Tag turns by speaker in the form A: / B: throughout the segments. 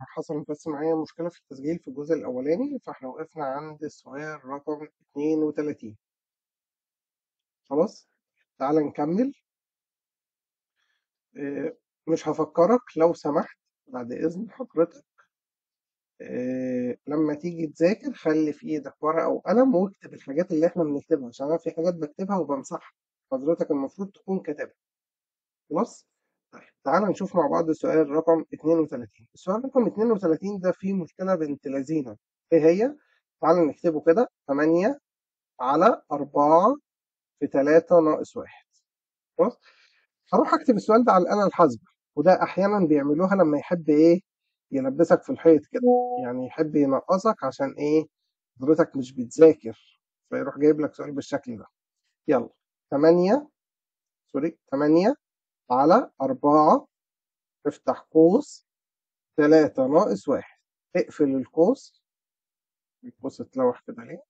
A: حصلت بس معايا مشكلة في التسجيل في الجزء الأولاني فاحنا وقفنا عند السؤال رقم 32 خلاص تعال نكمل آه، مش هفكرك لو سمحت بعد إذن حضرتك آه، لما تيجي تذاكر خلي في ايدك ورقة أو قلم واكتب الحاجات اللي احنا بنكتبها عشان أنا في حاجات بكتبها وبمسحها حضرتك المفروض تكون كاتبها خلاص طيب تعال نشوف مع بعض السؤال رقم 32 السؤال رقم 32 ده فيه مشكلة بنت لذينة ايه هي؟ تعال نكتبه كده 8 على 4 في 3 ناقص 1 خلاص هروح اكتب السؤال ده على الآلة الحاسبة وده أحيانا بيعملوها لما يحب ايه يلبسك في الحيط كده يعني يحب ينقصك عشان ايه حضرتك مش بتذاكر فيروح جايب لك سؤال بالشكل ده يلا 8 سوري 8 على أربعة افتح قوس تلاتة ناقص واحد اقفل القوس القوس اتلوح كده ليه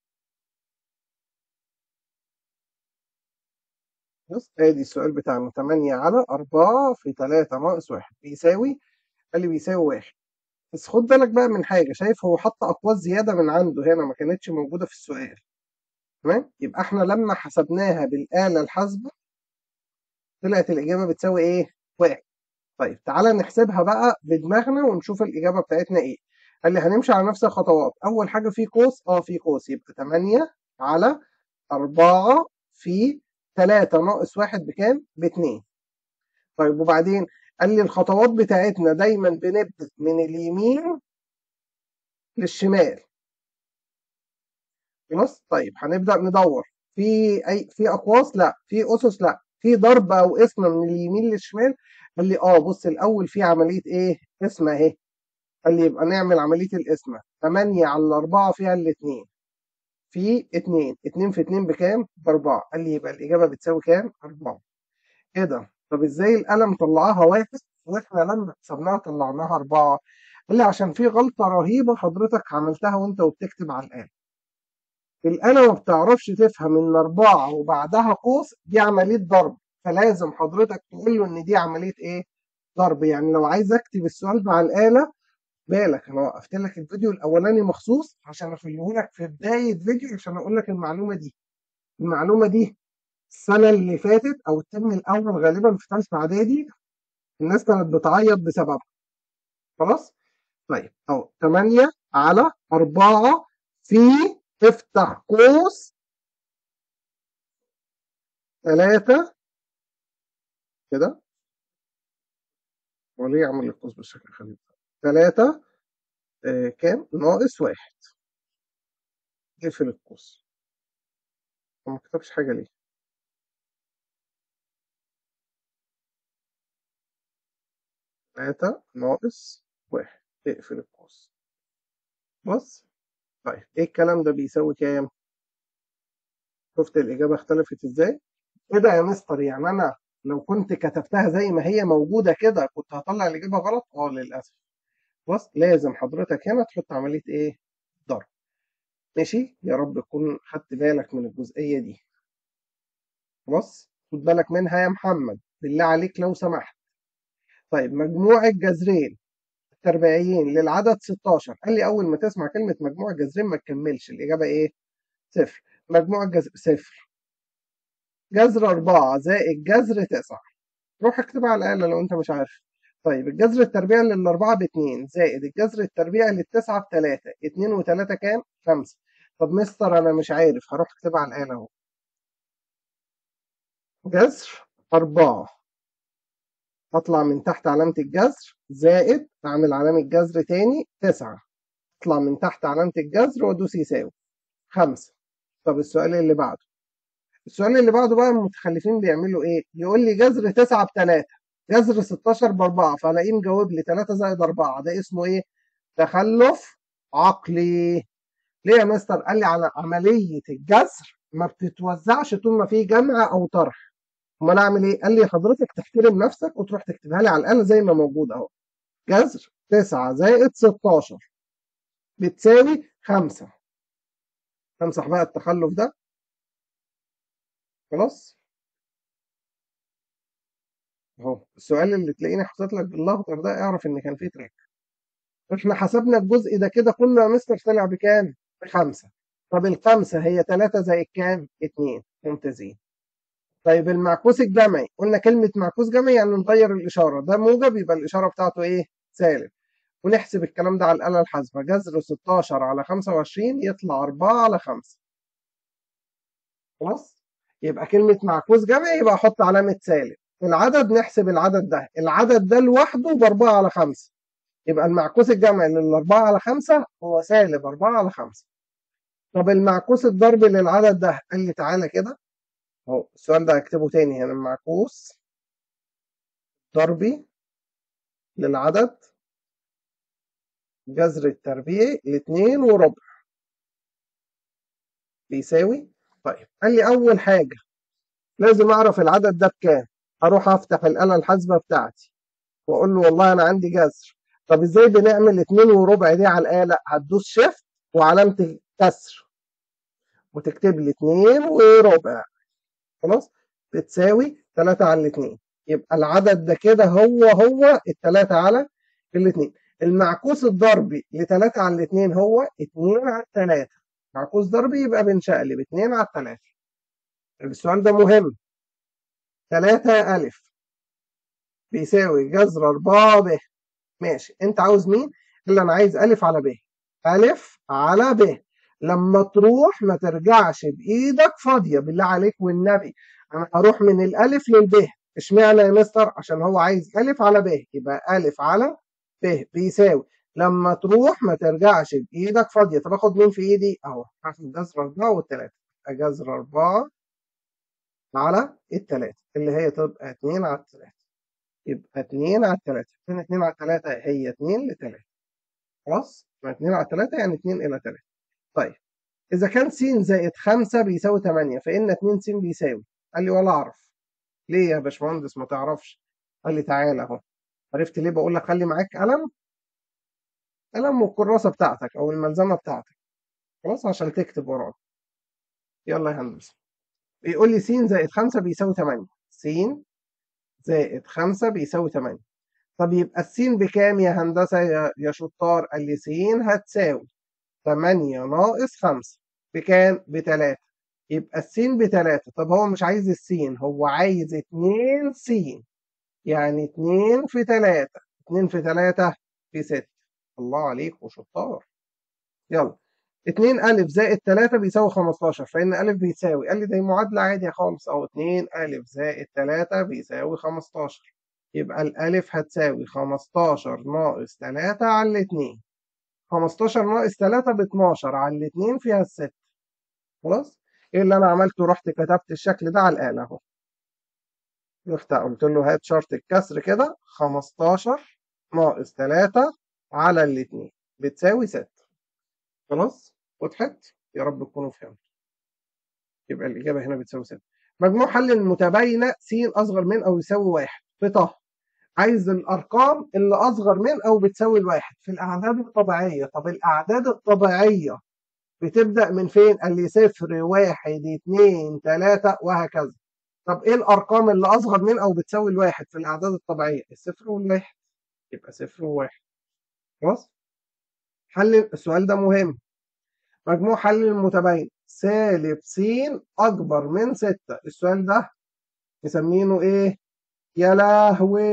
A: بص ادي السؤال بتاعنا تمانية على أربعة في تلاتة ناقص واحد بيساوي قال لي بيساوي واحد بس خد بالك بقى من حاجة شايف هو حط أقواس زيادة من عنده هنا ما كانتش موجودة في السؤال تمام يبقى احنا لما حسبناها بالآلة الحاسبة طلعت الإجابة بتساوي إيه؟ واحد طيب تعالى نحسبها بقى بدماغنا ونشوف الإجابة بتاعتنا إيه قال لي هنمشي على نفس الخطوات أول حاجة في قوس أه في قوس يبقى 8 على 4 في 3 ناقص 1 بكام؟ باتنين طيب وبعدين قال لي الخطوات بتاعتنا دايما بنبدأ من اليمين للشمال خلاص طيب هنبدأ ندور في أي في أقواس لا في أسس لا في ضرب او قسمه من اليمين للشمال قال لي اه بص الاول في عمليه ايه قسمه اهي قال لي يبقى نعمل عمليه القسمه 8 على 4 فيها الاثنين في 2 2 في 2 بكام؟ ب 4 قال لي يبقى الاجابه بتساوي كام؟ 4 ايه ده؟ طب ازاي القلم طلعها واحد واحنا لما حسبناها طلعناها 4 قال لي عشان في غلطه رهيبه حضرتك عملتها وانت وبتكتب على الآلة الآلة ما بتعرفش تفهم إن أربعة وبعدها قوس دي عملية ضرب فلازم حضرتك تقول له إن دي عملية إيه؟ ضرب يعني لو عايز أكتب السؤال مع الآلة بالك أنا وقفت لك الفيديو الأولاني مخصوص عشان أفهمه لك في بداية فيديو عشان أقول لك المعلومة دي المعلومة دي السنة اللي فاتت أو الترم الأول غالبا في ثالثة إعدادي الناس كانت بتعيط بسببها خلاص؟ طيب أهو 8 على 4 في افتح قوس ثلاثة كده وليه يعمل القوس بالشكل الخليل ثلاثة آه كام ناقص واحد اقفل القوس ما كتبش حاجة ليه ثلاثة ناقص واحد اقفل القوس بص طيب ايه الكلام ده بيساوي كام شفت الإجابة اختلفت ازاي كده يا مستر يعني أنا لو كنت كتبتها زي ما هي موجودة كده كنت هطلع الإجابة غلط اه للأسف بص لازم حضرتك هنا تحط عملية ايه ضرب ماشي يا رب تكون خدت بالك من الجزئية دي بص خد بالك منها يا محمد بالله عليك لو سمحت طيب مجموع الجذرين التربيعيين للعدد 16 قال لي اول ما تسمع كلمه مجموع جذرين ما تكملش الاجابه ايه صفر مجموع الجذر صفر جذر 4 زائد جذر 9 روح اكتبها على الاقل لو انت مش عارف طيب الجذر التربيعي للأربعة باتنين زائد الجذر التربيعي للتسعة بتلاتة اتنين وتلاتة كام؟ خمسة طب مستر أنا مش عارف هروح أكتبها على الآلة أهو جذر أربعة أطلع من تحت علامة الجذر زائد أعمل علامة جذر تاني تسعة أطلع من تحت علامة الجذر وأدوس يساوي خمسة طب السؤال اللي بعده السؤال اللي بعده بقى المتخلفين بيعملوا إيه؟ يقول لي جذر تسعة بتلاتة جذر 16 بأربعة فألاقيه مجاوب لي 3 زائد 4 ده اسمه إيه؟ تخلف عقلي ليه يا مستر؟ قال لي على عملية الجذر ما بتتوزعش طول ما في جمع أو طرح امال اعمل ايه؟ قال لي حضرتك تحترم نفسك وتروح تكتبها لي على الاله زي ما موجود اهو. جذر 9 زائد 16 بتساوي 5 امسح بقى التخلف ده خلاص اهو السؤال اللي تلاقيني حاطط لك بالاخضر ده اعرف ان كان فيه تراك احنا حسبنا الجزء ده كده كله يا مستر طلع بكام؟ بخمسة طب الخمسة هي تلاتة زائد كام؟ اتنين ممتازين طيب المعكوس الجمعي قلنا كلمة معكوس جمعي يعني نغير الإشارة ده موجب يبقى الإشارة بتاعته إيه؟ سالب ونحسب الكلام ده على الآلة الحاسبة جذر 16 على 25 يطلع 4 على 5 خلاص يبقى كلمة معكوس جمعي يبقى أحط علامة سالب العدد نحسب العدد ده العدد ده لوحده ب 4 على 5 يبقى المعكوس الجمعي لل 4 على 5 هو سالب 4 على 5 طب المعكوس الضربي للعدد ده قال لي تعالى كده اهو السؤال ده هكتبه تاني هنا المعكوس ضربي للعدد جذر التربيعي لاتنين وربع بيساوي طيب قال لي أول حاجة لازم أعرف العدد ده بكام أروح أفتح الآلة الحاسبة بتاعتي وأقول له والله أنا عندي جذر طب إزاي بنعمل اتنين وربع دي على الآلة هتدوس شيفت وعلامة كسر وتكتب لي اتنين وربع خلاص بتساوي تلاتة على الاتنين يبقى العدد ده كده هو هو التلاتة على الاتنين المعكوس الضربي لتلاتة على الاتنين هو اتنين على التلاتة معكوس ضربي يبقى بنشقلب اتنين على التلاتة السؤال ده مهم تلاتة ألف بيساوي جذر أربعة ب ماشي أنت عاوز مين؟ اللي أنا عايز ألف على ب ألف على ب لما تروح ما ترجعش بإيدك فاضية بالله عليك والنبي أنا هروح من الألف للب اشمعنى يا مستر؟ عشان هو عايز ألف على ب يبقى ألف على ب بيساوي لما تروح ما ترجعش بايدك فاضيه طب اخد مين في ايدي اهو هاخد جذر اربعه والتلاته جذر اربعه على التلاته اللي هي تبقى اتنين على التلاته يبقى اتنين على التلاته فين اتنين على التلاته هي اتنين لتلاته خلاص اتنين على التلاته يعني اتنين الى تلاته طيب اذا كان س زائد خمسه بيساوي تمانيه فان اتنين س بيساوي قال لي ولا اعرف ليه يا باشمهندس ما تعرفش قال لي تعالى اهو عرفت ليه بقول لك خلي معاك قلم قلم والكراسه بتاعتك او الملزمه بتاعتك خلاص عشان تكتب وراك يلا يا هندسه بيقول لي س زائد 5 بيساوي 8 س زائد 5 بيساوي 8 طب يبقى السين بكام يا هندسه يا, يا شطار قال لي س هتساوي 8 ناقص 5 بكام بتلاتة يبقى السين بتلاتة طب هو مش عايز السين هو عايز 2 س يعني 2 في 3 2 في 3 في 6 الله عليك وشطار يلا 2 ألف زائد 3 بيساوي 15 فإن ألف بيساوي قال لي دي معادلة عادية خالص أو 2 ألف زائد 3 بيساوي 15 يبقى الألف هتساوي 15 ناقص 3 على الاتنين 15 ناقص 3 ب 12 على الاتنين فيها الستة خلاص ايه اللي انا عملته رحت كتبت الشكل ده على الآلة اهو رحت قلت له هات شرط الكسر كده 15 ناقص 3 على الاتنين بتساوي 6 خلاص وضحت يا رب تكونوا فهمتوا يبقى الإجابة هنا بتساوي 6 مجموع حل المتباينة س أصغر من أو يساوي واحد في طه عايز الأرقام اللي أصغر من أو بتساوي الواحد في الأعداد الطبيعية طب الأعداد الطبيعية بتبدأ من فين؟ قال لي صفر واحد اتنين تلاتة وهكذا طب إيه الأرقام اللي أصغر من أو بتساوي الواحد في الأعداد الطبيعية؟ الصفر والواحد يبقى صفر وواحد خلاص؟ حل السؤال ده مهم مجموع حل المتباين سالب س أكبر من ستة السؤال ده مسمينه إيه؟ يا لهوي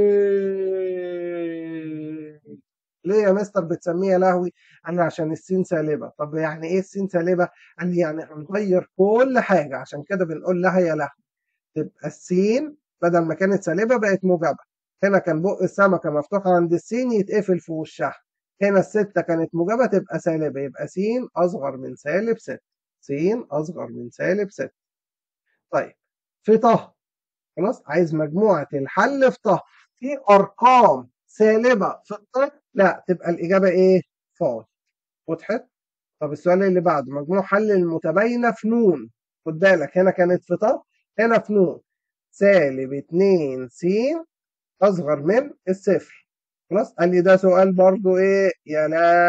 A: ليه يا مستر بتسميه يا لهوي؟ قال لي عشان السين سالبة، طب يعني ايه السين سالبة؟ قال لي يعني هنغير كل حاجة عشان كده بنقول لها يا لهوي. تبقى السين بدل ما كانت سالبة بقت موجبة. هنا كان بق السمكة مفتوح عند السين يتقفل في وشها. هنا الستة كانت موجبة تبقى سالبة يبقى س أصغر من سالب ستة. س أصغر من سالب ستة. طيب في طه خلاص عايز مجموعة الحل في طه في أرقام سالبة في الطه لا تبقى الإجابة إيه؟ فاضي وضحت؟ طب السؤال اللي بعده مجموع حل المتباينة في نون خد بالك هنا كانت في طه هنا في نون سالب 2 س أصغر من الصفر خلاص قال لي ده سؤال برضو إيه؟ يا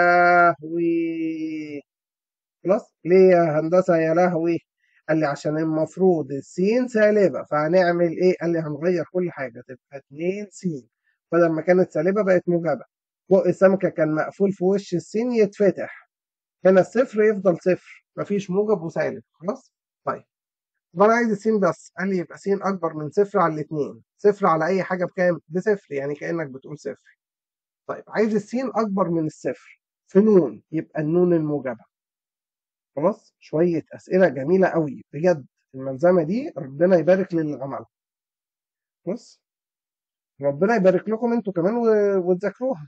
A: لهوي خلاص ليه يا هندسة يا لهوي؟ قال لي عشان المفروض السين سالبة فهنعمل ايه؟ قال لي هنغير كل حاجة تبقى 2 س بدل ما كانت سالبة بقت موجبة بق السمكة كان مقفول في وش السين يتفتح هنا الصفر يفضل صفر مفيش موجب وسالب خلاص طيب طب انا عايز السين بس قال لي يبقى س اكبر من صفر على الاثنين صفر على اي حاجه بكام بصفر يعني كانك بتقول صفر طيب عايز السين اكبر من الصفر في نون يبقى النون الموجبه خلاص شويه اسئله جميله قوي بجد الملزمه دي ربنا يبارك للي عملها بص ربنا يبارك لكم انتوا كمان وتذاكروها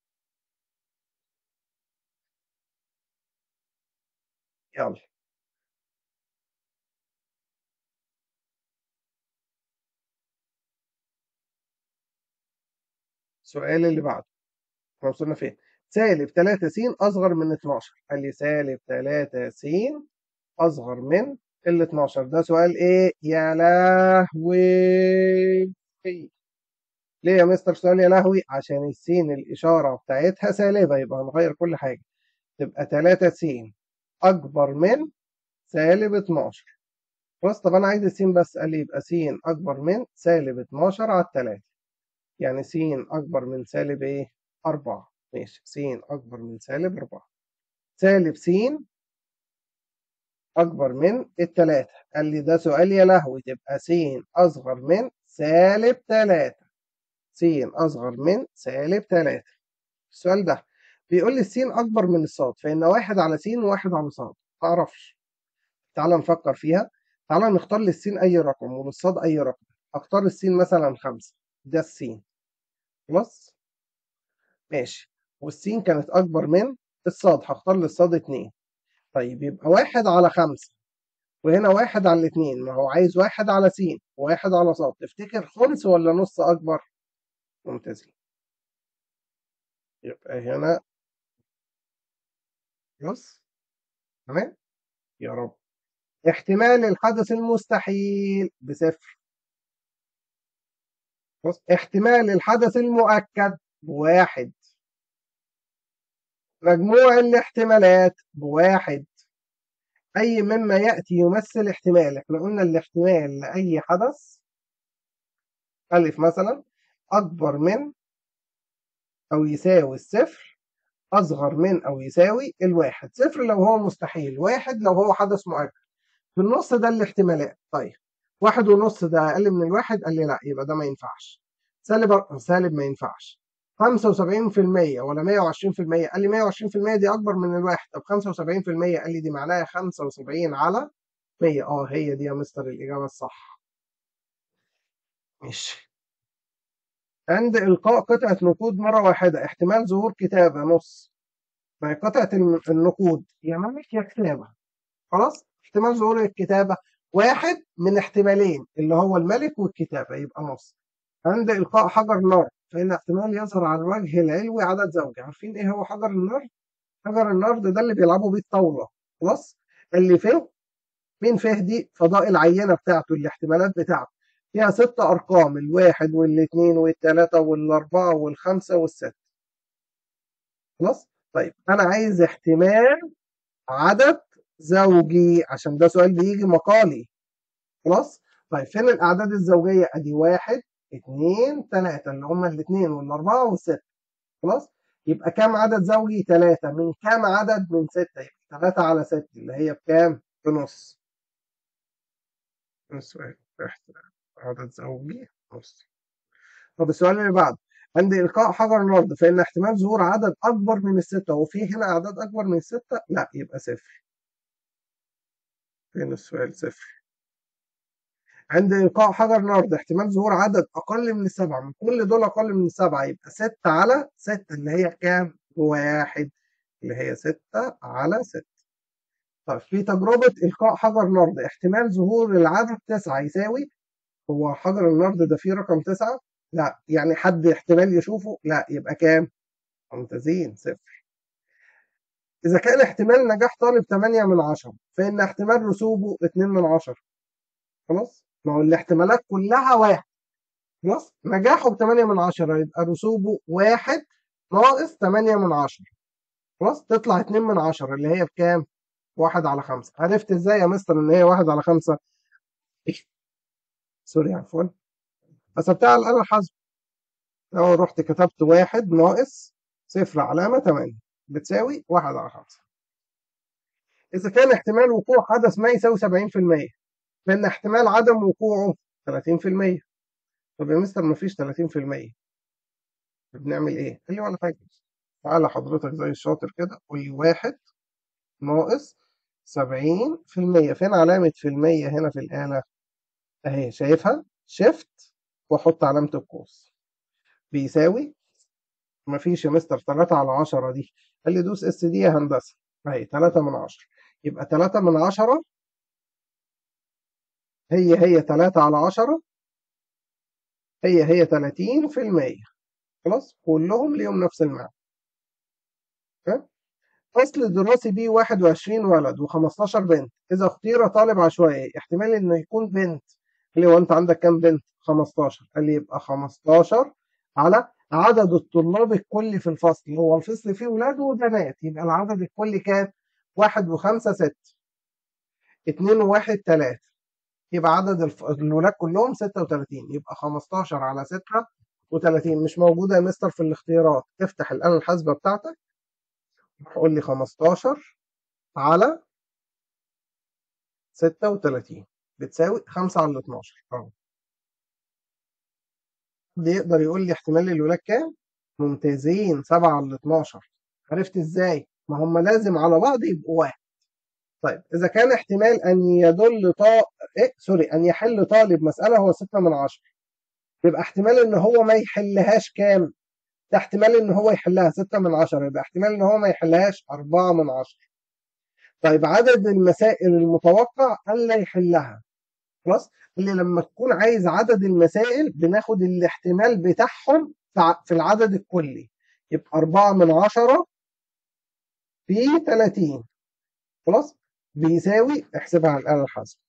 A: يلا السؤال اللي بعده احنا وصلنا فين سالب 3 س اصغر من 12 قال لي سالب 3 س اصغر من ال 12 ده سؤال ايه يا لهوي ليه يا مستر سؤال يا لهوي عشان السين الاشاره بتاعتها سالبه يبقى هنغير كل حاجه تبقى 3 س اكبر من سالب 12 بص طب انا عايز السين بس قال لي يبقى س اكبر من سالب 12 على 3 يعني س أكبر من سالب إيه؟ أربعة ماشي س أكبر من سالب أربعة سالب س أكبر من التلاتة قال لي ده سؤال يا لهوي تبقى س أصغر من سالب تلاتة س أصغر من سالب تلاتة السؤال ده بيقول لي السين أكبر من الصاد فإن واحد على س وواحد على صاد معرفش تعال نفكر فيها تعال نختار للسين أي رقم وللصاد أي رقم أختار السين مثلا خمسة ده السين خلاص ماشي والسين كانت أكبر من الصاد هختار للصاد اتنين طيب يبقى واحد على خمسة وهنا واحد على الاتنين ما هو عايز واحد على س وواحد على صاد تفتكر خمس ولا نص أكبر؟ ممتازين يبقى هنا بص تمام يا رب احتمال الحدث المستحيل بصفر بص احتمال الحدث المؤكد بواحد مجموع الاحتمالات بواحد أي مما يأتي يمثل احتمال احنا قلنا الاحتمال لأي حدث ألف مثلا أكبر من أو يساوي الصفر أصغر من أو يساوي الواحد صفر لو هو مستحيل واحد لو هو حدث مؤكد في النص ده الاحتمالات طيب واحد ونص ده أقل من الواحد قال لي لا يبقى ده ما ينفعش سالب سالب ما ينفعش 75% ولا 120% قال لي 120% دي أكبر من الواحد طب 75% قال لي دي معناها 75 على 100 اه هي دي يا مستر الإجابة الصح ماشي عند إلقاء قطعة نقود مرة واحدة احتمال ظهور كتابة نص ما هي قطعة النقود يا ملك يا كتابة خلاص احتمال ظهور الكتابة واحد من احتمالين اللي هو الملك والكتابة يبقى نص عند إلقاء حجر نار فإن احتمال يظهر على الوجه العلوي عدد زوجي عارفين إيه هو حجر النار؟ حجر النار ده, ده اللي بيلعبوا بيه الطاولة خلاص اللي فيه مين فيه دي فضاء العينة بتاعته الاحتمالات بتاعته فيها ست أرقام الواحد والاثنين والثلاثة والأربعة والخمسة والستة خلاص طيب أنا عايز احتمال عدد زوجي عشان ده سؤال بيجي مقالي خلاص طيب فين الأعداد الزوجية أدي واحد اتنين تلاتة اللي هما الاتنين والأربعة والستة خلاص يبقى كام عدد زوجي تلاتة من كام عدد من ستة يبقى تلاتة على ستة اللي هي بكام بنص السؤال عدد زوجي نص طب السؤال اللي بعده عند إلقاء حجر الأرض فإن احتمال ظهور عدد أكبر من الستة وفي هنا أعداد أكبر من الستة لا يبقى صفر فين السؤال صفر عند إلقاء حجر نرد احتمال ظهور عدد أقل من السبعة من كل دول أقل من السبعة يبقى ستة على ستة اللي هي كام؟ واحد اللي هي ستة على ستة طيب في تجربة إلقاء حجر نرد احتمال ظهور العدد تسعة يساوي هو حجر النرد ده فيه رقم تسعة؟ لا يعني حد احتمال يشوفه؟ لا يبقى كام؟ ممتازين صفر إذا كان احتمال نجاح طالب 8 من 10 فإن احتمال رسوبه 2 من 10 خلاص ما هو الاحتمالات كلها واحد خلاص نجاحه ب 8 من 10 يبقى رسوبه واحد ناقص 8 من 10 خلاص تطلع 2 من 10 اللي هي بكام؟ واحد على خمسة عرفت ازاي يا مستر ان هي واحد على خمسة؟ سوري عفوا حسبتها على الآلة الحاسبة لو رحت كتبت واحد ناقص صفر علامة 8 بتساوي 1 على 5 إذا كان احتمال وقوع حدث ما يساوي 70% فإن احتمال عدم وقوعه 30% طب يا مستر مفيش 30% بنعمل إيه؟ قال لي ولا حاجة تعالى حضرتك زي الشاطر كده قول لي واحد ناقص 70% فين علامة في المية هنا في الآلة؟ أهي شايفها؟ شيفت وأحط علامة القوس بيساوي مفيش يا مستر 3 على 10 دي قال لي دوس اس دي يا هندسة أهي 3 من 10 يبقى 3 من 10 هي هي 3 على 10 هي هي 30% خلاص كلهم ليهم نفس المعنى فصل دراسي بيه 21 ولد و15 بنت إذا اختير طالب عشوائي احتمال إنه يكون بنت قال لي هو أنت عندك كام بنت؟ 15 قال لي يبقى 15 على عدد الطلاب الكلي في الفصل هو الفصل فيه ولاد وبنات يبقى العدد الكلي كام؟ واحد وخمسة ستة اتنين وواحد تلاتة يبقى عدد الف... الولاد كلهم ستة وتلاتين يبقى خمستاشر على ستة وتلاتين مش موجودة يا مستر في الاختيارات افتح الآلة الحاسبة بتاعتك قول لي خمستاشر على ستة وتلاتين بتساوي خمسة على اتناشر اهو حد يقدر يقول لي احتمال الولاد كام؟ ممتازين سبعة على اتناشر عرفت ازاي؟ ما هم لازم على بعض يبقوا واحد طيب إذا كان احتمال أن يدل طا... إيه سوري أن يحل طالب مسألة هو ستة من عشرة يبقى احتمال إن هو ما يحلهاش كام؟ ده احتمال إن هو يحلها ستة من عشرة يبقى احتمال إن هو ما يحلهاش أربعة من عشرة طيب عدد المسائل المتوقع ألا يحلها خلاص اللي لما تكون عايز عدد المسائل بناخد الاحتمال بتاعهم في العدد الكلي يبقى أربعة من عشرة في 30 خلاص بيساوي احسبها على الآلة الحاسبة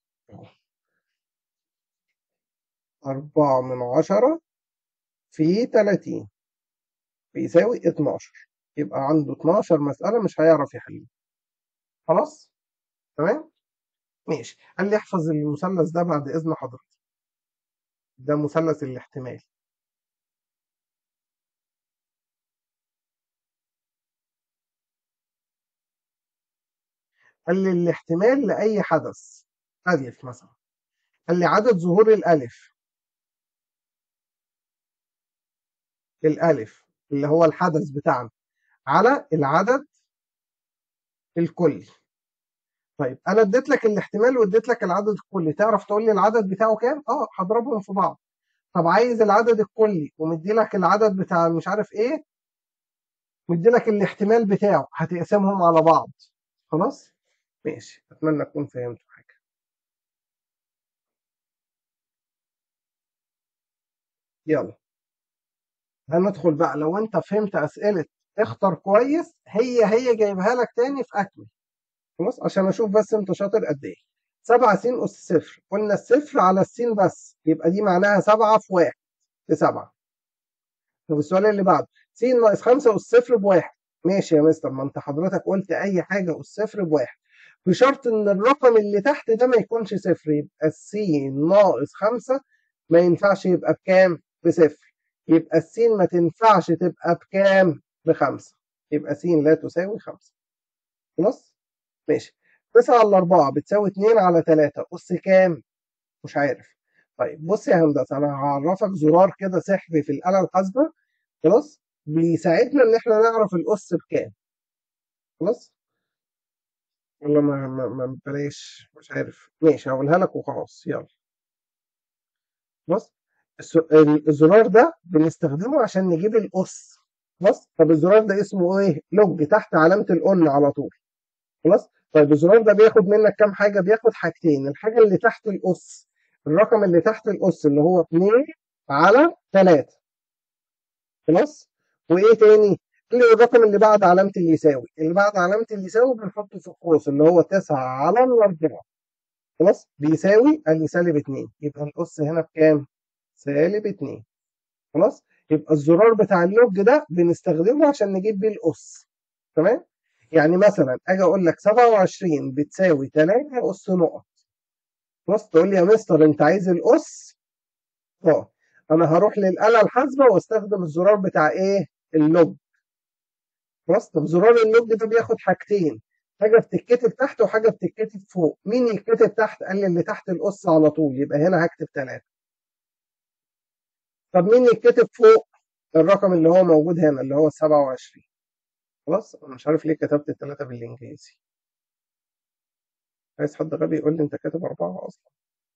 A: أربعة من عشرة في تلاتين بيساوي اتناشر يبقى عنده اتناشر مسألة مش هيعرف يحلها خلاص تمام ماشي قال لي احفظ المثلث ده بعد إذن حضرتك ده مثلث الاحتمال قال لي الاحتمال لأي حدث ألف مثلا قال لي عدد ظهور الألف الألف اللي هو الحدث بتاعنا على العدد الكلي طيب أنا اديت لك الاحتمال واديت لك العدد الكلي تعرف تقول لي العدد بتاعه كام؟ اه هضربهم في بعض طب عايز العدد الكلي ومدي لك العدد بتاع مش عارف ايه مدي لك الاحتمال بتاعه هتقسمهم على بعض خلاص ماشي اتمنى اكون فهمت حاجه يلا هندخل بقى لو انت فهمت اسئله اختر كويس هي هي جايبها لك تاني في اكمل خلاص عشان اشوف بس انت شاطر قد ايه 7 س اس صفر قلنا الصفر على السين بس يبقى دي معناها 7 في 1 في 7 طب السؤال اللي بعده س ناقص 5 اس صفر بواحد ماشي يا مستر ما انت حضرتك قلت اي حاجه اس صفر بواحد بشرط ان الرقم اللي تحت ده ما يكونش صفر يبقى السين ناقص خمسة ما ينفعش يبقى بكام؟ بصفر يبقى السين ما تنفعش تبقى بكام؟ بخمسة يبقى س لا تساوي خمسة خلاص؟ ماشي تسعة على أربعة بتساوي اتنين على تلاتة أس كام؟ مش عارف طيب بص يا هندسة أنا هعرفك زرار كده سحري في الآلة الحاسبة خلاص؟ بيساعدنا إن إحنا نعرف الأس بكام خلاص؟ والله ما ما ما بلاش مش عارف ماشي هقولها لك وخلاص يلا بص الزرار ده بنستخدمه عشان نجيب الأس خلاص طب الزرار ده اسمه ايه لوج تحت علامة الأن على طول خلاص طيب الزرار ده بياخد منك كام حاجة بياخد حاجتين الحاجة اللي تحت الأس الرقم اللي تحت الأس اللي هو 2 على 3 خلاص وإيه تاني اللي الرقم اللي بعد علامة اللي يساوي اللي بعد علامة اللي يساوي بنحطه في القوس اللي هو 9 على الأربعة خلاص بيساوي قال لي سالب 2 يبقى الأس هنا بكام؟ سالب 2 خلاص يبقى الزرار بتاع اللوج ده بنستخدمه عشان نجيب بيه الأس تمام؟ يعني مثلا أجي أقول لك 27 بتساوي 3 أس نقط خلاص تقول لي يا مستر أنت عايز الأس؟ اه أنا هروح للآلة الحاسبة واستخدم الزرار بتاع إيه؟ اللوج خلاص طب زرار اللوج ده بياخد حاجتين حاجه بتتكتب تحت وحاجه بتتكتب فوق مين يتكتب تحت قال لي اللي تحت القص على طول يبقى هنا هكتب 3 طب مين يتكتب فوق الرقم اللي هو موجود هنا اللي هو 27 خلاص انا مش عارف ليه كتبت الثلاثه بالانجليزي عايز حد غبي يقول لي انت كاتب اربعه اصلا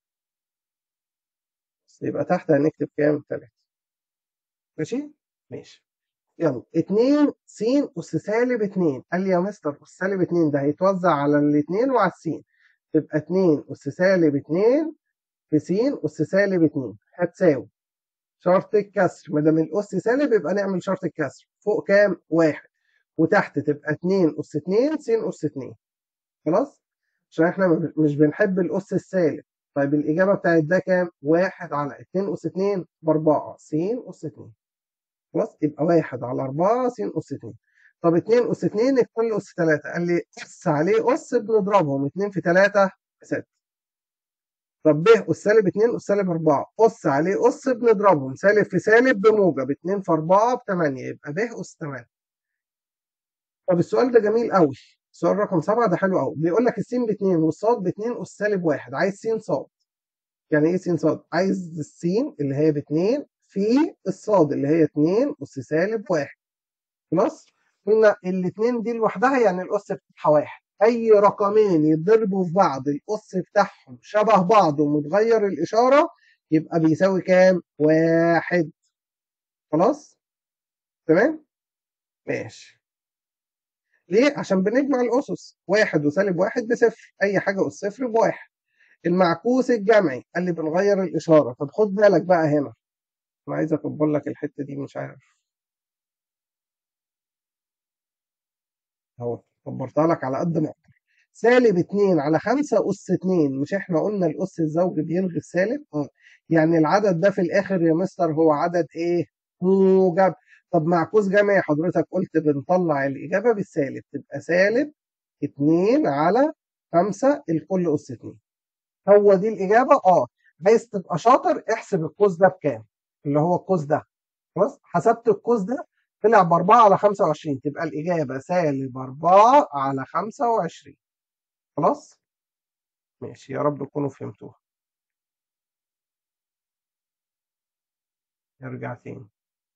A: بس يبقى تحت هنكتب كام 3 ماشي ماشي يلا 2 س أس سالب 2 قال لي يا مستر أس سالب 2 ده هيتوزع على الاثنين وعلى السين تبقى 2 أس سالب 2 في س أس سالب 2 هتساوي شرط الكسر ما دام الأس سالب يبقى نعمل شرط الكسر فوق كام؟ واحد وتحت تبقى 2 أس 2 س أس 2 خلاص؟ عشان احنا مش بنحب الأس السالب طيب الإجابة بتاعت ده كام؟ واحد على 2 أس 2 بأربعة س أس 2 خلاص يبقى واحد على 4 س أس 2 طب 2 أس 2 الكل أس 3 قال لي أس عليه أس بنضربهم 2 في 3 6 طب ب أس سالب 2 أس سالب 4 أس عليه أس بنضربهم سالب في سالب بموجب 2 في 4 ب 8 يبقى ب أس 8 طب السؤال ده جميل قوي سؤال رقم 7 ده حلو قوي بيقول لك السين ب 2 والصاد ب 2 أس سالب 1 عايز س صاد يعني ايه س صاد؟ عايز السين اللي هي ب 2 في الصاد اللي هي 2 أس سالب 1 خلاص؟ قلنا الاثنين دي لوحدها يعني الأس بتاعها واحد أي رقمين يتضربوا في بعض الأس بتاعهم شبه بعض ومتغير الإشارة يبقى بيساوي كام؟ واحد خلاص؟ تمام؟ ماشي ليه؟ عشان بنجمع الأسس واحد وسالب واحد بصفر أي حاجة أس صفر بواحد المعكوس الجمعي قال لي بنغير الإشارة طب خد بالك بقى هنا أنا عايز أكبر لك الحتة دي مش عارف اهو كبرتها لك على قد ما اقدر سالب 2 على 5 اس 2 مش احنا قلنا الاس الزوجي بيلغي السالب اه يعني العدد ده في الاخر يا مستر هو عدد ايه موجب طب معكوس جمعي حضرتك قلت بنطلع الاجابه بالسالب تبقى سالب 2 على 5 الكل اس 2 هو دي الاجابه اه عايز تبقى شاطر احسب القوس ده بكام اللي هو القوس ده خلاص حسبت القوس ده طلع ب 4 على 25 تبقى الإجابة سالب 4 على 25 خلاص؟ ماشي يا رب تكونوا فهمتوها نرجع تاني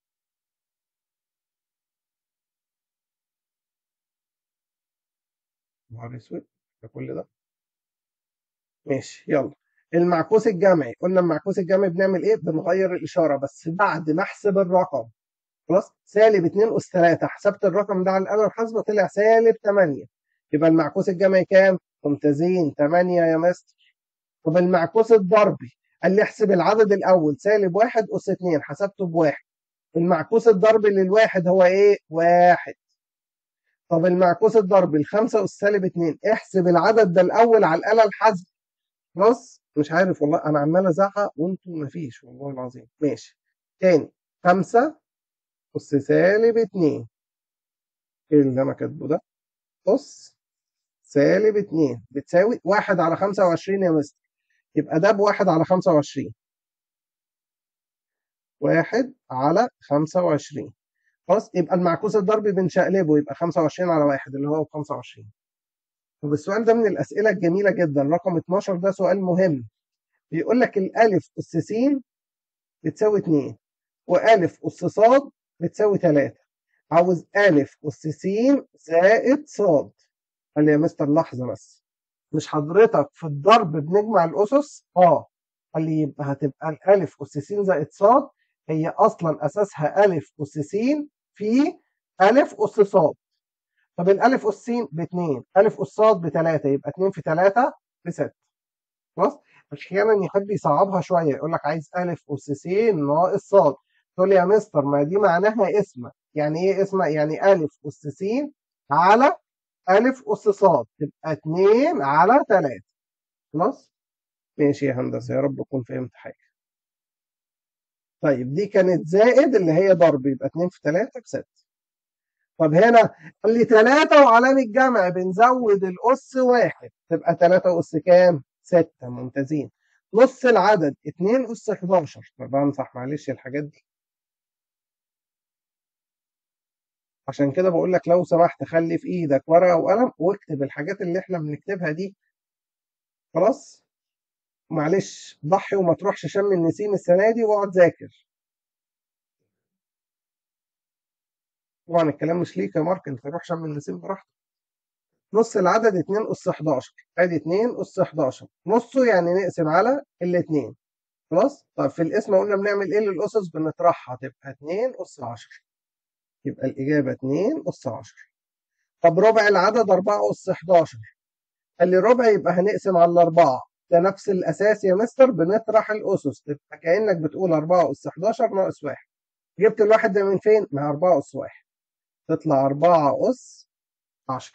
A: نهار اسود ده كل ده ماشي يلا المعكوس الجمعي قلنا المعكوس الجمعي بنعمل ايه بنغير الاشاره بس بعد ما احسب الرقم خلاص سالب 2 اس 3 حسبت الرقم ده على الاله الحاسبه طلع سالب 8 يبقى المعكوس الجمعي كام؟ ممتازين 8 يا مستر طب المعكوس الضربي قال لي احسب العدد الاول سالب 1 اس 2 حسبته بواحد المعكوس الضربي للواحد هو ايه؟ واحد طب المعكوس الضربي الخمسة أس سالب 2 احسب العدد ده الأول على الآلة الحاسبة خلاص مش عارف والله أنا عمال أزعق وأنتوا مفيش والله العظيم ماشي تاني 5 أس سالب 2 إيه اللي أنا كاتبه ده؟ أس سالب 2 بتساوي 1 على 25 يا مستر يبقى ده بواحد على 25 واحد على 25 خلاص يبقى المعكوس الضربي بنشقلبه يبقى 25 على واحد اللي هو 25 طب السؤال ده من الأسئلة الجميلة جدا رقم 12 ده سؤال مهم بيقول لك الألف أس س بتساوي 2 وألف أس ص بتساوي 3 عاوز ألف أس س زائد ص قال لي يا مستر لحظة بس مش حضرتك في الضرب بنجمع الأسس؟ اه قال لي يبقى هتبقى الألف أس س زائد ص هي أصلا أساسها ألف أس س في ألف أس ص طب الألف أس س باتنين ألف أس ص بتلاتة يبقى اتنين في تلاتة بستة خلاص أحيانا يحب يصعبها شوية يقول لك عايز ألف أس س ناقص ص تقول لي يا مستر ما دي معناها اسمة يعني إيه اسمة؟ يعني ألف أس س على ألف أس ص تبقى اتنين على تلاتة خلاص ماشي يا هندسة يا رب أكون فهمت حاجة طيب دي كانت زائد اللي هي ضرب يبقى 2 في 3 بستة طب هنا قال لي 3 وعلامة جمع بنزود الأس واحد تبقى 3 أس كام؟ 6 ممتازين نص العدد 2 أس 11 طب بمسح معلش الحاجات دي عشان كده بقول لك لو سمحت خلي في ايدك ورقة وقلم واكتب الحاجات اللي احنا بنكتبها دي خلاص معلش ضحي وما تروحش شم النسيم السنة دي واقعد ذاكر طبعا الكلام مش ليك يا مارك انت روح شم النسيم براحتك نص العدد 2 أس 11 ادي 2 أس 11 نصه يعني نقسم على الاثنين خلاص طب في القسمة قلنا بنعمل ايه للأسس بنطرحها تبقى 2 أس 10 يبقى الإجابة 2 أس 10 طب ربع العدد 4 أس 11 قال لي ربع يبقى هنقسم على الأربعة ده نفس الأساس يا مستر بنطرح الأسس تبقى كأنك بتقول 4 أس 11 ناقص 1 جبت الواحد ده من فين؟ من 4 أس 1 تطلع 4 أس 10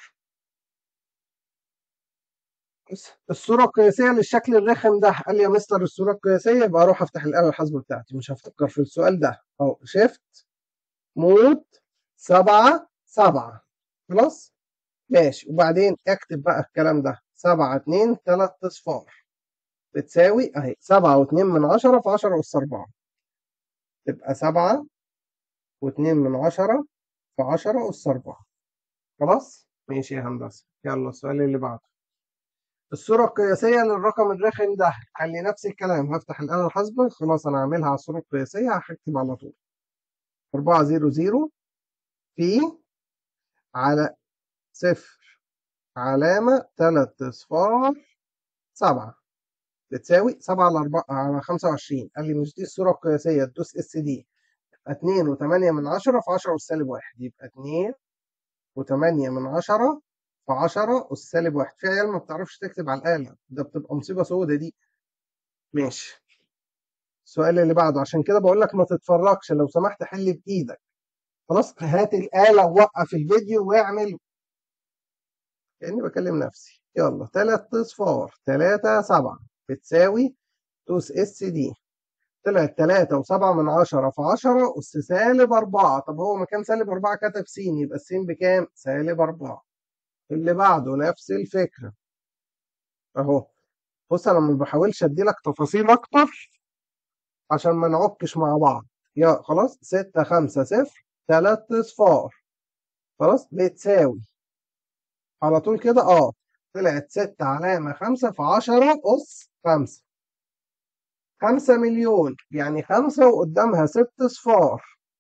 A: الصورة القياسية للشكل الرخم ده قال لي يا مستر الصورة القياسية يبقى أروح أفتح الآلة الحاسبة بتاعتي مش هفكر في السؤال ده أهو شيفت موت سبعة سبعة خلاص ماشي وبعدين اكتب بقى الكلام ده سبعة اتنين تلات اصفار بتساوي اهي سبعة واتنين من عشرة في عشرة أس أربعة تبقى سبعة واتنين من عشرة في عشرة أس أربعة خلاص ماشي يا هندسة يلا السؤال اللي بعده الصورة القياسية للرقم الرخم ده خلي نفس الكلام هفتح الآلة الحاسبة خلاص أنا هعملها على الصورة القياسية هكتب على طول أربعة زيرو زيرو في على صفر علامة تلات أصفار سبعة بتساوي سبعة على أربعة على خمسة وعشرين قال لي مش دي الصورة القياسية تدوس اس دي اتنين وتمانية من عشرة في عشرة أس سالب واحد يبقى اتنين وتمانية من عشرة في عشرة أس سالب واحد في عيال ما بتعرفش تكتب على الآلة ده بتبقى مصيبة سودة دي ماشي السؤال اللي بعده عشان كده بقول لك ما تتفرجش لو سمحت حل بإيدك خلاص هات الآلة ووقف الفيديو واعمل كأني بكلم نفسي يلا تلات أصفار تلاتة سبعة بتساوي دوس اس دي طلعت تلاتة وسبعة من عشرة في عشرة أس سالب أربعة طب هو مكان سالب أربعة كتب س يبقى الس بكام؟ سالب أربعة اللي بعده نفس الفكرة أهو بص أنا ما بحاولش أديلك تفاصيل أكتر عشان ما نعكش مع بعض يا خلاص ستة خمسة صفر تلات أصفار خلاص بتساوي على طول كده اه طلعت ستة علامة خمسة في عشرة أس خمسة خمسة مليون يعني خمسة وقدامها ست صفار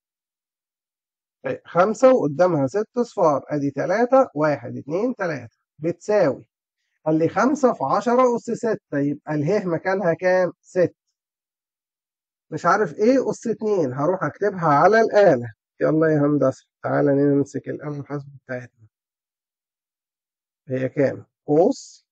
A: خمسة وقدامها ست صفار ادي تلاتة واحد اتنين تلاتة بتساوي قال لي خمسة في عشرة أس ستة يبقى اله مكانها كام؟ ست مش عارف ايه أس اتنين هروح اكتبها على الآلة يلا يا هندسة تعالى نمسك الآلة الحاسبة بتاعتنا هي كام؟ قوس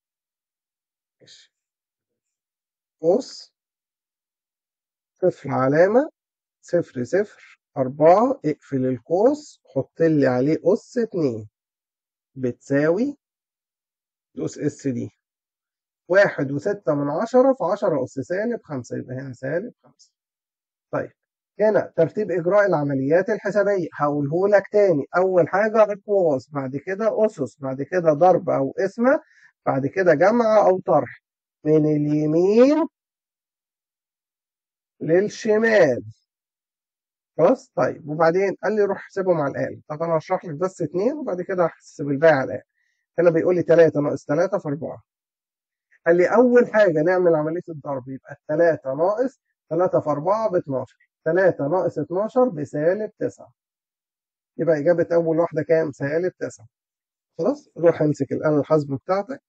A: قوس صفر علامة صفر صفر أربعة اقفل القوس حط لي عليه أس اتنين بتساوي دوس اس دي واحد وستة من عشرة في عشرة أس سالب خمسة يبقى هنا سالب خمسة طيب هنا ترتيب إجراء العمليات الحسابية هقوله لك تاني أول حاجة أقواس بعد كده أسس بعد كده ضرب أو قسمة بعد كده جمع أو طرح من اليمين للشمال خلاص طيب وبعدين قال لي روح احسبهم على الآلة طب أنا هشرح لك بس اتنين وبعد كده هحسب الباقي على الآلة هنا بيقول لي تلاتة ناقص تلاتة في أربعة قال لي أول حاجة نعمل عملية الضرب يبقى التلاتة ناقص تلاتة في أربعة ب 12 تلاتة ناقص 12 بسالب تسعة يبقى إجابة أول واحدة كام؟ سالب تسعة خلاص روح امسك الآلة الحاسبة بتاعتك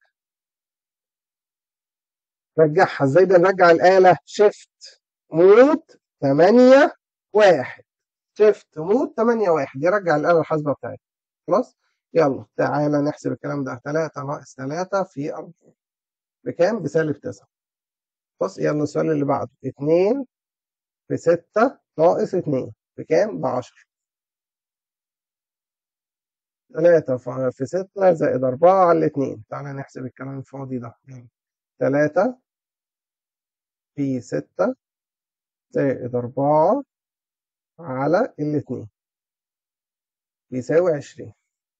A: رجعها ازاي بنرجع الآلة شيفت موت 8 واحد شيفت موت 8 واحد يرجع الآلة الحاسبة بتاعتك خلاص يلا تعالى نحسب الكلام ده 3 ناقص 3 في 4 بكام؟ بسالب 9 بص يلا السؤال اللي بعده 2 في 6 ناقص 2 بكام؟ ب 10 3 في 6 زائد 4 على 2 تعالى نحسب الكلام الفاضي ده يلا 3 في 6 زائد 4 على الاتنين بيساوي 20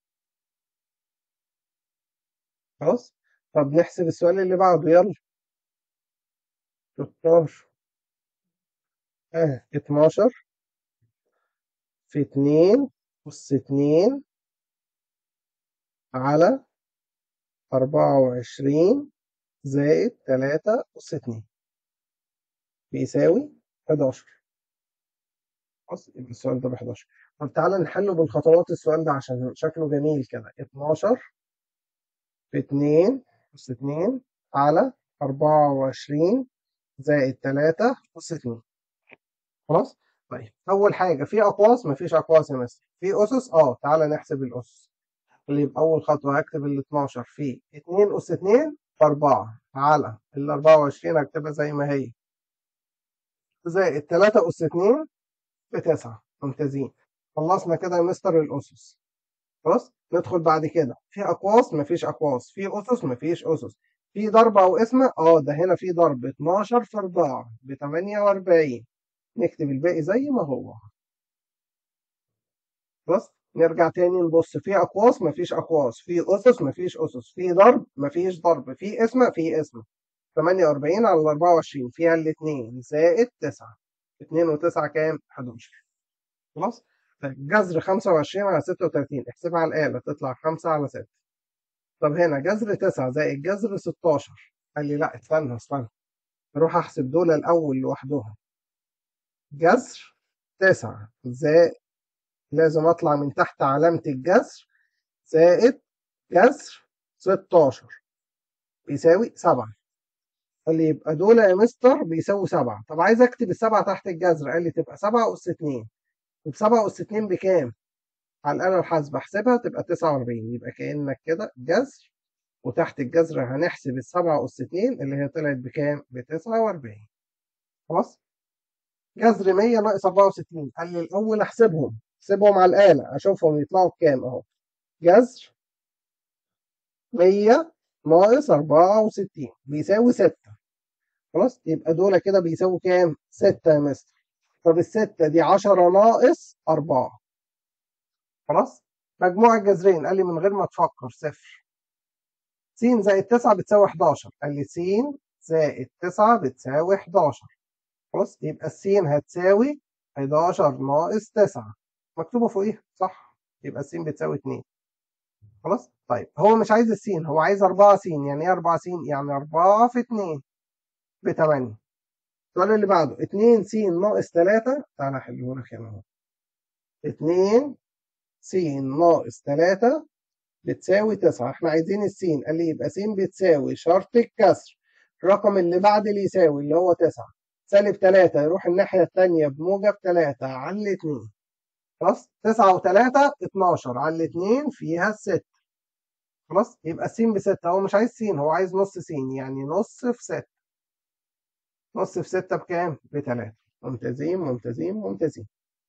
A: خلاص طب نحسب السؤال اللي بعده يلا 16 اه 12 في 2 أس اتنين على أربعة وعشرين زائد تلاتة أس اتنين بيساوي حداشر خلاص يبقى السؤال ده بحداشر طب تعالى نحله بالخطوات السؤال ده عشان شكله جميل كده اتناشر في اتنين أس اتنين على أربعة وعشرين زائد تلاتة أس اتنين خلاص طيب أول حاجة في أقواس مفيش أقواس يا مستر في أسس أه تعالى نحسب الأسس اللي يبقى أول خطوة هكتب ال 12 في 2 أس 2 في 4 على ال 24 هكتبها زي ما هي زائد 3 أس 2 في 9 ممتازين خلصنا كده يا مستر الأسس خلاص ندخل بعد كده في أقواس مفيش أقواس في أسس مفيش أسس في ضرب أو اسم اه ده هنا في ضرب 12 في 4 ب 48 نكتب الباقي زي ما هو خلاص نرجع تاني نبص في اقواس مفيش اقواس في اسس مفيش اسس في ضرب مفيش ضرب في اسم في اسم 48 على 24 فيها الاثنين زائد 9 2 و9 كام 11 خلاص طيب جذر 25 على 36 احسبها على الآلة تطلع 5 على 6 طب هنا جذر 9 زائد جذر 16 قال لي لا استنى استنى اروح احسب دول الاول لوحدهم جذر 9 زائد لازم اطلع من تحت علامة الجذر زائد جذر 16 بيساوي 7 قال لي يبقى دول يا مستر بيساوي 7 طب عايز اكتب السبعة تحت الجذر قال لي تبقى 7 أس 2 طب 7 أس 2 بكام؟ على الآلة الحاسبة احسبها تبقى 49 يبقى كأنك كده جذر وتحت الجذر هنحسب السبعة أس 2 اللي هي طلعت بكام؟ ب 49 خلاص؟ جذر 100 ناقص 64 قال لي الأول احسبهم احسبهم على الآلة أشوفهم يطلعوا بكام أهو جذر 100 ناقص 64 بيساوي 6 خلاص يبقى دول كده بيساووا كام؟ 6 يا مستر طب الستة دي 10 ناقص 4 خلاص مجموع الجذرين قال لي من غير ما تفكر صفر س زائد 9 بتساوي 11 قال لي س زائد 9 بتساوي 11 خلاص يبقى السين هتساوي 11 ناقص 9 مكتوبه فوقيها صح يبقى السين بتساوي 2 خلاص طيب هو مش عايز السين هو عايز 4 س يعني ايه 4 س يعني 4 في 2 ب 8 السؤال اللي بعده 2 س ناقص 3 تعالى احله لك هنا اهو 2 س ناقص 3 بتساوي 9 احنا عايزين السين قال لي يبقى س بتساوي شرط الكسر الرقم اللي بعد اللي يساوي اللي هو 9 سالب 3 يروح الناحية الثانية بموجب 3 على 2 خلاص 9 و3 12 على 2 فيها 6 خلاص يبقى س ب 6 هو مش عايز س هو عايز نص س يعني نص في 6 نص في 6 بكام؟ ب 3 ممتازين ممتازين ممتازين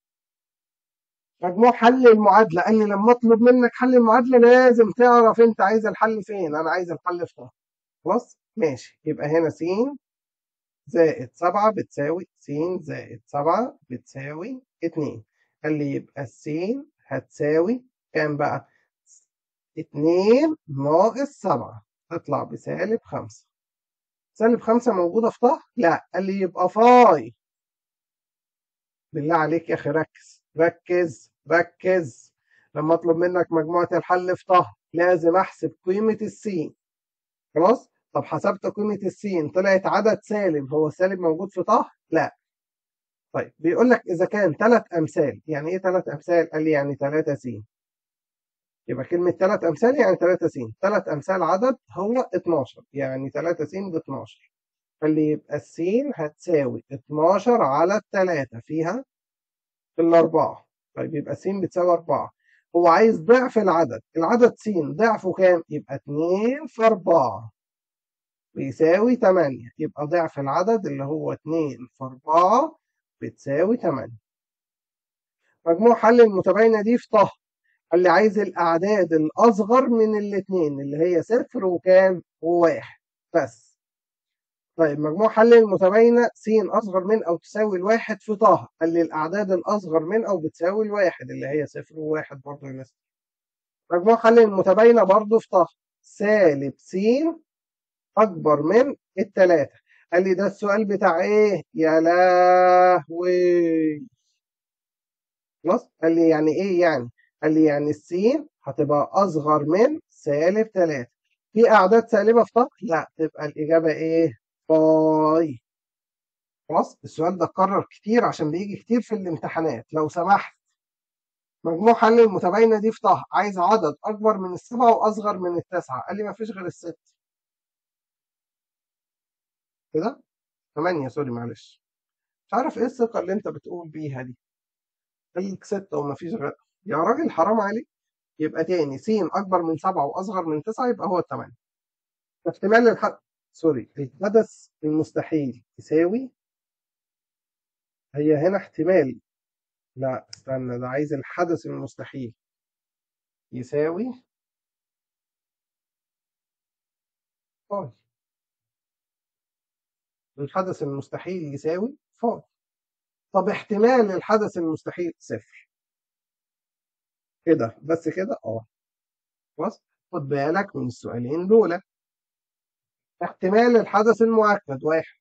A: مجموع حل المعادلة قال لي لما اطلب منك حل المعادلة لازم تعرف انت عايز الحل فين انا عايز الحل في طه خلاص ماشي يبقى هنا س زائد 7 بتساوي س زائد 7 بتساوي 2 قال لي يبقى الس هتساوي كام بقى 2 ناقص 7 تطلع بسالب 5 سالب 5 موجودة في طه لا قال لي يبقى فاي بالله عليك يا اخي ركز ركز ركز لما اطلب منك مجموعة الحل في طه لازم احسب قيمة السين خلاص طب حسبت قيمة السين طلعت عدد سالب هو السالب موجود في طه لا طيب بيقول لك اذا كان ثلاث امثال يعني ايه ثلاث امثال قال لي يعني 3 س يبقى كلمة ثلاث امثال يعني 3 س ثلاث امثال عدد هو 12 يعني 3 س ب 12 فاللي يبقى السين هتساوي 12 على الثلاثة فيها في الأربعة طيب يبقى س بتساوي 4 هو عايز ضعف العدد العدد س ضعفه كام؟ يبقى 2 في 4 بيساوي 8 يبقى ضعف العدد اللي هو 2 في 4 بتساوي 8 مجموع حل المتباينة دي في طه اللي عايز الأعداد الأصغر من الاتنين اللي هي صفر وكام وواحد بس طيب مجموع حل المتباينة س أصغر من أو تساوي الواحد في طه قال لي الأعداد الأصغر من أو بتساوي الواحد اللي هي صفر وواحد برضه يا مستر مجموع حل المتباينة برضه في طه سالب س أكبر من التلاتة قال لي ده السؤال بتاع إيه؟ يا لهوي خلاص قال لي يعني إيه يعني؟ قال لي يعني السين هتبقى أصغر من سالب 3 في أعداد سالبة في طه؟ لا تبقى الإجابة إيه؟ باي خلاص السؤال ده اتكرر كتير عشان بيجي كتير في الامتحانات لو سمحت مجموع حل المتباينة دي في طه عايز عدد أكبر من السبعة وأصغر من التسعة قال لي مفيش غير الست كده؟ ثمانية سوري معلش مش عارف ايه الثقة اللي انت بتقول بيها دي قال لك ستة ومفيش غير يا راجل حرام عليك يبقى تاني س أكبر من سبعة وأصغر من تسعة يبقى هو الثمانية احتمال الحد سوري الحدث المستحيل يساوي هي هنا احتمال لا استنى ده عايز الحدث المستحيل يساوي فاي الحدث المستحيل يساوي فاي طب احتمال الحدث المستحيل صفر كده بس كده اه خلاص خد بالك من السؤالين دول احتمال الحدث المؤكد واحد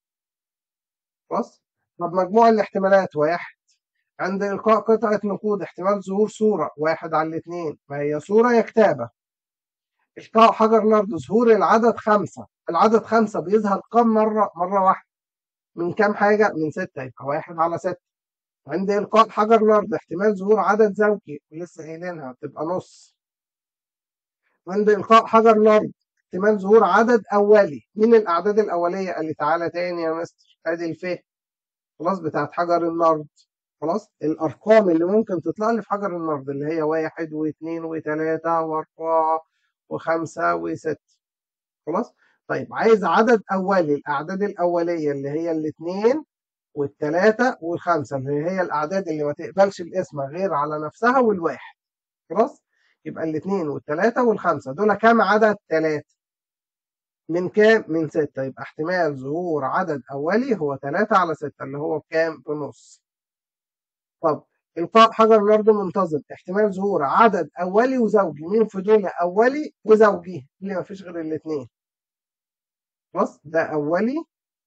A: خلاص طب مجموع الاحتمالات واحد عند إلقاء قطعة نقود احتمال ظهور صورة واحد على الاثنين ما هي صورة يا كتابة إلقاء حجر نرد ظهور العدد خمسة العدد خمسة بيظهر كم مرة مرة واحدة من كام حاجة من ستة يبقى واحد على ستة عند إلقاء حجر نرد احتمال ظهور عدد زوجي ولسه قايلينها تبقى نص عند إلقاء حجر نرد احتمال ظهور عدد أولي مين الأعداد الأولية قال لي تعالى تاني يا مستر أدي الف خلاص بتاعت حجر النرد خلاص الأرقام اللي ممكن تطلع لي في حجر النرد اللي هي واحد واثنين وثلاثة وأربعة وخمسة وستة خلاص طيب عايز عدد أولي الأعداد الأولية اللي هي الاثنين والثلاثة والخمسة اللي هي الأعداد اللي ما تقبلش الاسم غير على نفسها والواحد خلاص يبقى الاثنين والثلاثة والخمسة دول كام عدد ثلاثة من كام من ستة يبقى احتمال ظهور عدد أولي هو ثلاثة على ستة اللي هو بكام بنص طب إلقاء حجر الأرض منتظم احتمال ظهور عدد أولي وزوجي مين في دول أولي وزوجي اللي ما فيش غير الاثنين خلاص ده أولي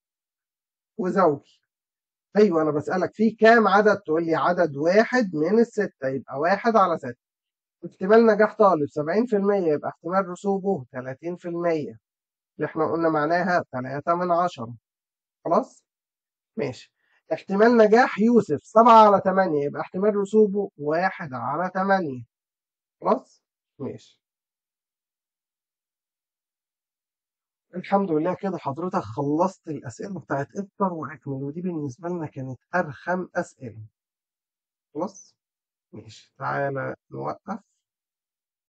A: وزوجي أيوة أنا بسألك في كام عدد تقول لي عدد واحد من الستة يبقى واحد على ستة احتمال نجاح طالب 70% يبقى احتمال رسوبه 30% اللي احنا قلنا معناها 3 من 10 خلاص ماشي احتمال نجاح يوسف 7 على 8 يبقى احتمال رسوبه 1 على 8 خلاص ماشي الحمد لله كده حضرتك خلصت الأسئلة بتاعت إفطر وأكمل ودي بالنسبة لنا كانت أرخم أسئلة خلاص ماشي تعالى نوقف